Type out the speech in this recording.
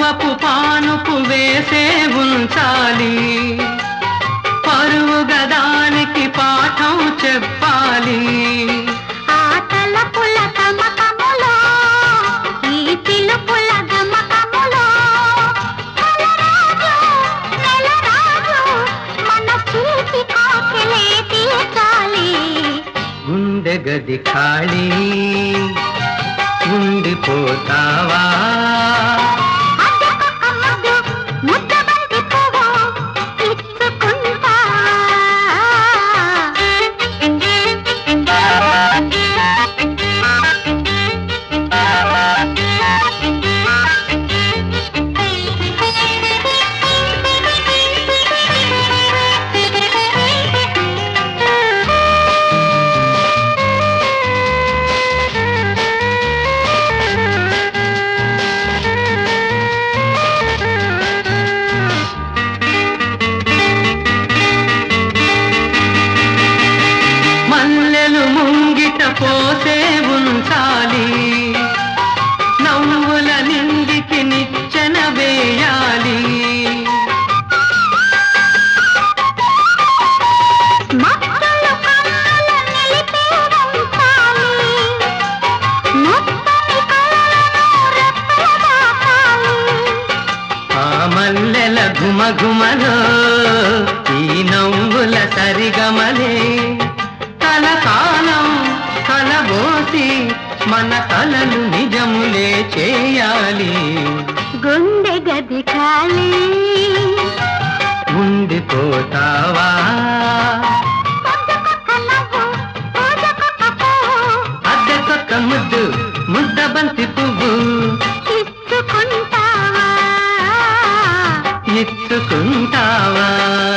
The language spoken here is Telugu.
పరువపు పానుపు వేసే ఉంచాలి పరువు గదానికి పాఠం చెప్పాలి ఆ తలపుల తమకములో ఈ పిలుపుల గమకములో కలరాజు నెలరాజు మన చూసి కాకెలే తీర్చాలి గుండె గది ఖాళీ ఉండిపోతావా అద్దెకొక ముద్దు ముద్దబంతి పువ్వు ఇచ్చుకుంటా మల్లెలు ముంగిట పోసే ఉంచాలి నవ్వుల నిందికి నిచ్చెన వేయాలి మక్కలు కన్నుల నిలిపే ఉంచాలి మొత్తని కలలను రెప్పల దాచాలి ఆ మల్లెల ఘుమఘుమలో ఈ నవ్వుల సరిగమలే కలకాలం కలబోసి మన కలలు నిజములే చేయాలి గుండె గది ఖాళీ ఉండిపోతావా పొద్దుకొక్క నవ్వు పూజకొక్క పువ్వు అద్దెకొక్క ముద్దు ముద్ద బంతి పువ్వు ఇచ్చుకుంటావా ఇచ్చుకుంటావా